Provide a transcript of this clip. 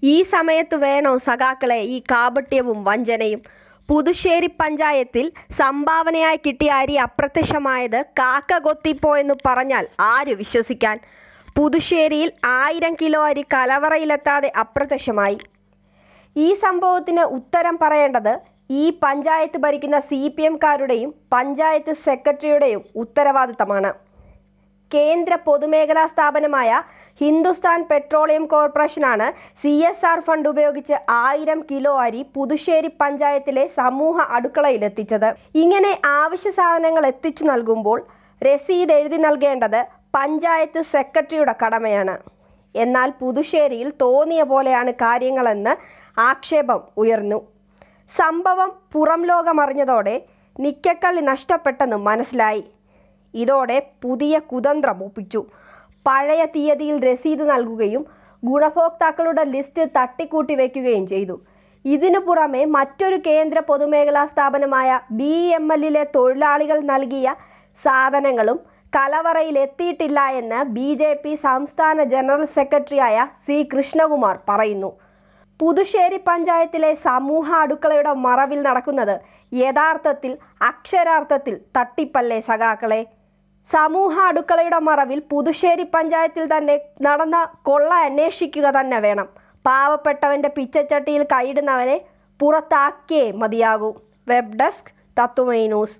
ഈ സമയത്ത് വേണോ സഖാക്കളെ ഈ കാപട്യവും വഞ്ചനയും പുതുശ്ശേരി പഞ്ചായത്തിൽ സംഭാവനയായി കിട്ടിയ അരി അപ്രത്യക്ഷമായത് കാക്ക കൊത്തിപ്പോയെന്ന് പറഞ്ഞാൽ ആര് വിശ്വസിക്കാൻ പുതുശ്ശേരിയിൽ ആയിരം കിലോ അരി കലവറയിലെത്താതെ അപ്രത്യക്ഷമായി ഈ സംഭവത്തിന് ഉത്തരം പറയേണ്ടത് ഈ പഞ്ചായത്ത് ഭരിക്കുന്ന സി പി എംകാരുടെയും പഞ്ചായത്ത് സെക്രട്ടറിയുടെയും ഉത്തരവാദിത്തമാണ് കേന്ദ്ര പൊതുമേഖലാ സ്ഥാപനമായ ഹിന്ദുസ്ഥാൻ പെട്രോളിയം കോർപ്പറേഷനാണ് സി എസ് ആർ ഫണ്ട് ഉപയോഗിച്ച് ആയിരം കിലോ അരി പുതുശ്ശേരി പഞ്ചായത്തിലെ സമൂഹ അടുക്കളയിലെത്തിച്ചത് ഇങ്ങനെ ആവശ്യ സാധനങ്ങൾ എത്തിച്ചു നൽകുമ്പോൾ രസീത് എഴുതി നൽകേണ്ടത് പഞ്ചായത്ത് സെക്രട്ടറിയുടെ കടമയാണ് എന്നാൽ പുതുശ്ശേരിയിൽ തോന്നിയ പോലെയാണ് കാര്യങ്ങളെന്ന് ആക്ഷേപം ഉയർന്നു സംഭവം പുറം ലോകമറിഞ്ഞതോടെ നിക്കക്കള്ളി നഷ്ടപ്പെട്ടെന്ന് മനസ്സിലായി ഇതോടെ പുതിയ കുതന്ത്രം ഒപ്പിച്ചു പഴയ തീയതിയിൽ രസീത് നൽകുകയും ഗുണഭോക്താക്കളുടെ ലിസ്റ്റ് തട്ടിക്കൂട്ടി വയ്ക്കുകയും ചെയ്തു ഇതിനു പുറമെ മറ്റൊരു കേന്ദ്ര പൊതുമേഖലാ സ്ഥാപനമായ ബി എം എല്ലിലെ തൊഴിലാളികൾ നൽകിയ സാധനങ്ങളും കലവറയിൽ എത്തിയിട്ടില്ല എന്ന് ബി ജെ പി സംസ്ഥാന ജനറൽ സെക്രട്ടറിയായ സി കൃഷ്ണകുമാർ പറയുന്നു പുതുശ്ശേരി പഞ്ചായത്തിലെ സമൂഹ അടുക്കളയുടെ മറവിൽ നടക്കുന്നത് യഥാർത്ഥത്തിൽ അക്ഷരാർത്ഥത്തിൽ തട്ടിപ്പല്ലേ സഖാക്കളെ സമൂഹ അടുക്കളയുടെ മറവിൽ പുതുശ്ശേരി പഞ്ചായത്തിൽ തന്നെ നടന്ന കൊള്ള അന്വേഷിക്കുക തന്നെ വേണം പാവപ്പെട്ടവന്റെ പിച്ചച്ചട്ടിയിൽ കൈയിടുന്നവനെ പുറത്താക്കിയേ മതിയാകൂ വെബ് ഡെസ്ക് തത്തുമൈ ന്യൂസ്